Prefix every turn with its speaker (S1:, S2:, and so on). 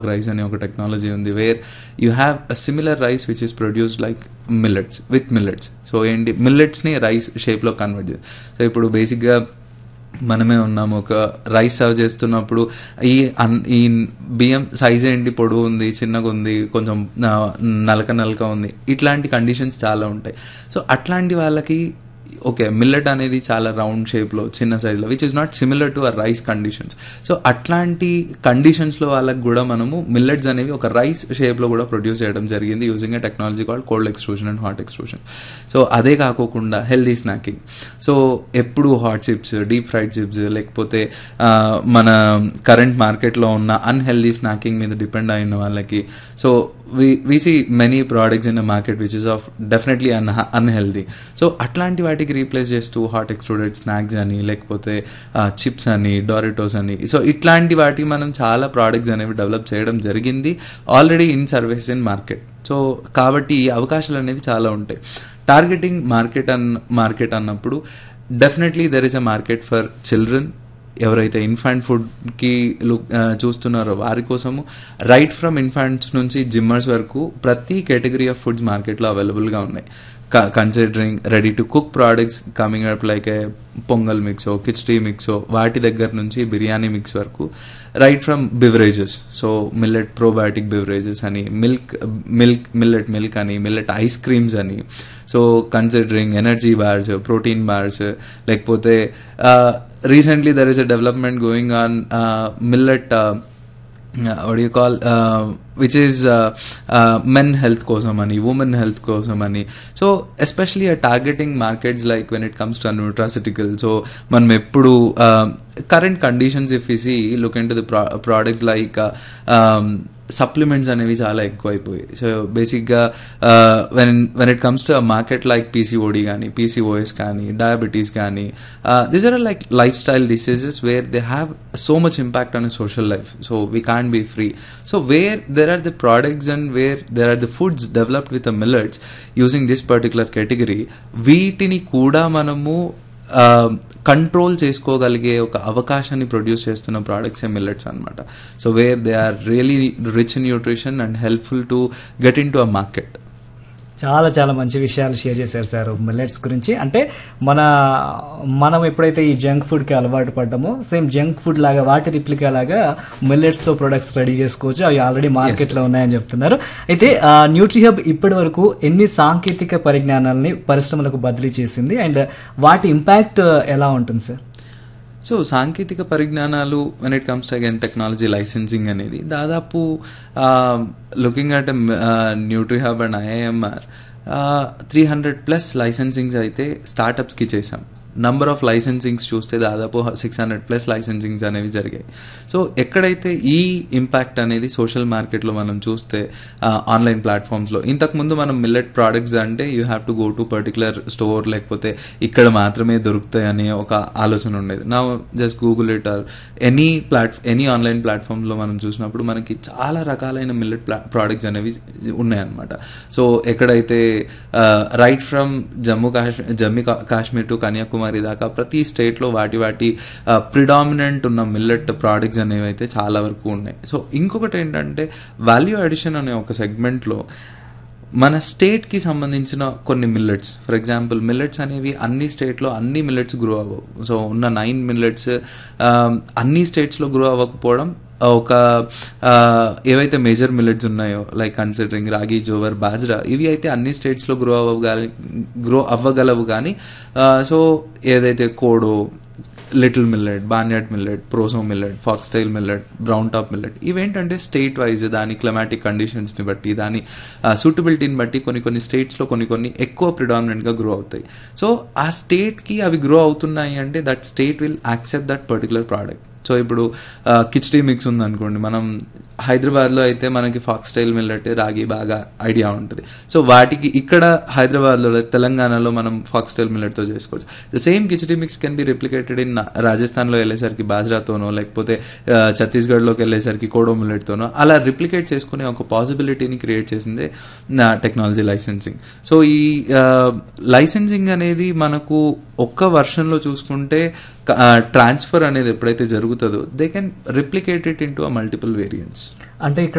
S1: rice అనే ఒక technology ఉంది where you have a similar rice which is produced like millets with millets so ఏంటి మిల్లెట్స్ని rice షేప్లో కన్వర్ట్ చేసి సో ఇప్పుడు బేసిక్గా మనమే ఉన్నాము ఒక రైస్ సర్వ్ చేస్తున్నప్పుడు ఈ అన్ ఈ బియ్యం సైజ్ ఏంటి పొడవు ఉంది చిన్నగా ఉంది కొంచెం ఆ, నలక నలక ఉంది ఇట్లాంటి కండిషన్స్ చాలా ఉంటాయి సో అట్లాంటి వాళ్ళకి ఓకే మిల్లెట్ అనేది చాలా రౌండ్ షేప్లో చిన్న సైజులో which is not similar to a rice conditions so అట్లాంటి కండిషన్స్లో వాళ్ళకి కూడా మనము మిల్లెట్స్ అనేవి ఒక రైస్ షేప్లో కూడా ప్రొడ్యూస్ చేయడం జరిగింది using a technology called cold extrusion and hot extrusion so అదే కాకోకుండా హెల్దీ స్నాకింగ్ సో ఎప్పుడు hot chips deep fried chips లేకపోతే ఆ, మన కరెంట్ మార్కెట్లో ఉన్న అన్హెల్దీ స్నాకింగ్ మీద డిపెండ్ అయిన వాళ్ళకి so we we see many products in the market which is of definitely un unhealthy so అట్లాంటి వాటికి రీప్లేస్ చేస్తూ హాట్ ఎక్స్ట్రూడెడ్ స్నాక్స్ అని లేకపోతే చిప్స్ అని డోరిటోస్ అని సో ఇట్లాంటి వాటికి మనం చాలా ప్రోడక్ట్స్ అనేవి డెవలప్ చేయడం జరిగింది already in service in market so కాబట్టి ఈ అవకాశాలు అనేవి చాలా ఉంటాయి టార్గెటింగ్ మార్కెట్ అన్ మార్కెట్ అన్నప్పుడు definitely there is a market for children ఎవరైతే ఇన్ఫాంట్ ఫుడ్కి లుక్ చూస్తున్నారో వారి కోసము రైట్ ఫ్రమ్ ఇన్ఫాంట్స్ నుంచి జిమ్మర్స్ వరకు ప్రతి కేటగిరీ ఆఫ్ ఫుడ్స్ మార్కెట్లో అవైలబుల్గా ఉన్నాయి considering ready to cook products coming up like a pongal మిక్సో కిచ్డీ మిక్సో వాటి దగ్గర నుంచి బిర్యానీ మిక్స్ వరకు right from beverages so millet probiotic beverages అని మిల్క్ మిల్క్ మిల్లెట్ మిల్క్ అని మిల్లెట్ ఐస్ క్రీమ్స్ అని so considering energy bars protein bars లేకపోతే recently there is a development going on millet what do you call uh, which is uh, uh, men health కోసం అని women health కోసం అని so especially ఆ targeting markets like when it comes to nutraceutical so మనం ఎప్పుడు current conditions if easy look in to the products like supplements అనేవి చాలా ఎక్కువైపోయాయి సో బేసిక్గా when when it comes to a market like PCOD కానీ PCOS కానీ diabetes కానీ this are like lifestyle diseases where they have so much impact on social life so we can be free so wear there are the products and where there are the foods developed with the millets using this particular category వీటిని కూడా మనము control చేసుకోగలిగే ఒక అవకాశాన్ని produce చేస్తున్న products ఏ millets అనమాట so where they are really rich in nutrition and helpful to get in to a market
S2: చాలా చాలా మంచి విషయాలు షేర్ చేశారు సార్ మిల్లెట్స్ గురించి అంటే మన మనం ఎప్పుడైతే ఈ జంక్ ఫుడ్కి అలవాటు పడ్డామో సేమ్ జంక్ ఫుడ్ లాగా వాటి రిప్లికా లాగా మిల్లెట్స్తో ప్రొడక్ట్స్ రెడీ చేసుకోవచ్చు అవి ఆల్రెడీ మార్కెట్లో ఉన్నాయని చెప్తున్నారు అయితే న్యూట్రిహబ్ ఇప్పటి వరకు ఎన్ని సాంకేతిక పరిజ్ఞానాలని పరిశ్రమలకు బదిలీ చేసింది అండ్ వాటి ఇంపాక్ట్ ఎలా ఉంటుంది సార్
S1: సో సాంకేతిక పరిజ్ఞానాలు when it comes to again technology licensing అనేది దాదాపు looking at Nutrihub and IIMR three hundred plus licensings అయితే స్టార్టప్స్కి చేసాం నంబర్ ఆఫ్ లైసెన్సింగ్స్ చూస్తే దాదాపు సిక్స్ హండ్రెడ్ ప్లస్ లైసెన్సింగ్స్ అనేవి జరిగాయి సో ఎక్కడైతే ఈ ఇంపాక్ట్ అనేది సోషల్ మార్కెట్లో మనం చూస్తే ఆన్లైన్ ప్లాట్ఫామ్స్లో ఇంతకుముందు మనం మిల్లెట్ ప్రోడక్ట్స్ అంటే you have to go to particular store లేకపోతే ఇక్కడ మాత్రమే దొరుకుతాయి అనే ఒక ఆలోచన ఉండేది నా just Google it or any ప్లాట్ ఎనీ ఆన్లైన్ ప్లాట్ఫామ్స్లో మనం చూసినప్పుడు మనకి చాలా రకాలైన మిల్లెట్ ప్రోడక్ట్స్ అనేవి ఉన్నాయన్నమాట సో ఎక్కడైతే రైట్ ఫ్రమ్ జమ్మూ కాశ్మీర్ జమ్మూ కా- కాశ్మీర్ టు కన్యాకుమారి దాకా ప్రతి స్టేట్లో వాటి వాటి ప్రిడామినెంట్ ఉన్న మిల్లెట్ ప్రోడక్ట్స్ అనేవి అయితే చాలా వరకు ఉన్నాయి సో ఇంకొకటి ఏంటంటే వాల్యూ అడిషన్ అనే ఒక సెగ్మెంట్లో మన స్టేట్కి సంబంధించిన కొన్ని మిల్లెట్స్ ఫర్ ఎగ్జాంపుల్ మిల్లెట్స్ అనేవి అన్ని స్టేట్లో అన్ని మిల్లెట్స్ గ్రో అవ్వవు సో ఉన్న నైన్ మిల్లెట్స్ అన్ని స్టేట్స్లో గ్రో అవ్వకపోవడం ఒక ఆ, ఏవైతే మేజర్ మిల్లెట్స్ ఉన్నాయో లైక్ కన్సిడరింగ్ రాగి జోవర్ బాజ్రా ఇవి అయితే అన్ని స్టేట్స్లో గ్రో అవ్వగాలి గ్రో అవ్వగలవు కానీ సో ఏదైతే kodo little millet barnyard millet proso millet foxtail millet brown top millet ఇవేంటంటే స్టేట్ వైజ్ దాని క్లమాటిక్ కండిషన్స్ని బట్టి దాని సూటబిలిటీని బట్టి కొన్ని కొన్ని స్టేట్స్లో కొన్ని కొన్ని ఎక్కువ ప్రిడామినెంట్గా గ్రో అవుతాయి సో ఆ స్టేట్కి అవి గ్రో అవుతున్నాయి అంటే that state will accept that particular product so ఇప్పుడు కిచ్డీ మిక్స్ ఉందనుకోండి మనం హైదరాబాద్లో అయితే మనకి ఫాక్స్ స్టైల్ మిల్లెట్ రాగి బాగా ఐడియా ఉంటుంది సో వాటికి ఇక్కడ హైదరాబాద్లో తెలంగాణలో మనం ఫాక్స్ స్టైల్ మిల్లెట్తో చేసుకోవచ్చు the same khichdi mix can be replicated in రాజస్థాన్లో వెళ్ళేసరికి బాజ్రాతోనో లేకపోతే ఆ, ఛత్తీస్గఢ్లోకి వెళ్ళేసరికి కోడో మిల్లెట్తోనో అలా రిప్లికేట్ చేసుకునే ఒక పాసిబిలిటీని క్రియేట్ చేసిందే నా టెక్నాలజీ లైసెన్సింగ్ సో ఈ లైసెన్సింగ్ అనేది మనకు ఒక్క వర్షన్లో చూసుకుంటే ట్రాన్స్ఫర్ అనేది ఎప్పుడైతే జరుగుతుందో they can replicate it in to multiple variants
S2: అంటే ఇక్కడ